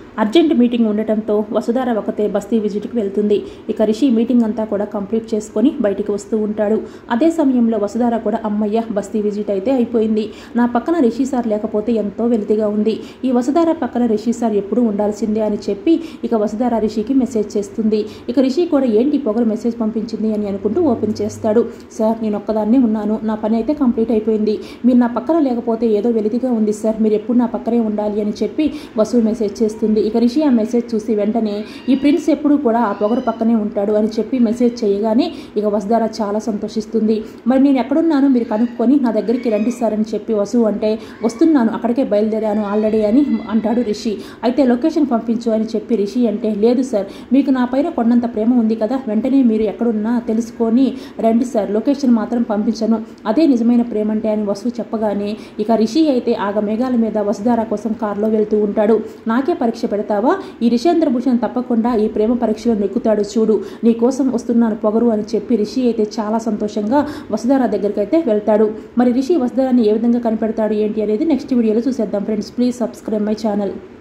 urgent meeting ఉండటంతో వసుధార ఒకతే బస్తీ విజిట్కి వెళ్తుంది ఇక రిషి మీటింగ్ అంతా కూడా కంప్లీట్ చేసుకొని బయటికి వస్తూ ఉంటాడు అదే సమయంలో వసుధార కూడా అమ్మయ్య బస్తీ విజిట్ అయితే అయిపోయింది నా పక్కన రిషి సార్ లేకపోతే ఎంతో వెలితిగా ఉంది ఈ వసుధార పక్కన రిషి సార్ ఎప్పుడూ ఉండాల్సిందే అని చెప్పి ఇక వసుధార రిషికి మెసేజ్ చేస్తుంది ఇక రిషి కూడా ఏంటి పొగరు మెసేజ్ పంపించింది అని అనుకుంటూ ఓపెన్ చేస్తాడు సార్ నేను ఒక్కదాన్నే ఉన్నాను నా పని అయితే కంప్లీట్ అయిపోయింది మీరు నా పక్కన లేకపోతే ఏదో వెలితిగా ఉంది సార్ మీరు ఎప్పుడు నా పక్కనే ఉండాలి అని చెప్పి వసు మెసేజ్ చేస్తుంది ఇక రిషి ఆ మెసేజ్ చూసి వెంటనే ఈ ప్రిన్స్ ఎప్పుడు కూడా ఆ పొగరు పక్కనే ఉంటాడు అని చెప్పి మెసేజ్ చేయగానే ఇక వసుధార చాలా సంతోషిస్తుంది మరి నేను ఎక్కడున్నాను మీరు కనుక్కొని నా దగ్గరికి రండి సార్ అని చెప్పి వసు అంటే వస్తున్నాను అక్కడికే బయలుదేరాను ఆల్రెడీ అని అంటాడు రిషి అయితే లొకేషన్ పంపించు అని చెప్పి రిషి అంటే లేదు సార్ మీకు నా పైన కొండంత ప్రేమ ఉంది కదా వెంటనే మీరు ఎక్కడున్నా తెలుసుకొని రండి సార్ లొకేషన్ మాత్రం పంపించను అదే నిజమైన ప్రేమ అంటే అని వసు చెప్పగానే ఇక రిషి అయితే ఆగ మేఘాల మీద వసుధార కోసం కారులో వెళ్తూ ఉంటాడు నాకే పరీక్ష పెడతావా ఈ రిషేంద్ర భూషణ్ తప్పకుండా ఈ ప్రేమ పరీక్షలో నెక్కుతాడు చూడు నీ కోసం వస్తున్నాను పొగరు అని చెప్పి రిషి అయితే చాలా సంతోషంగా వసుధార దగ్గరికి అయితే వెళ్తాడు మరి రిషి వసుధారాన్ని ఏ విధంగా కనిపెడతాడు ఏంటి అనేది నెక్స్ట్ వీడియోలో చూసేద్దాం friends please subscribe my channel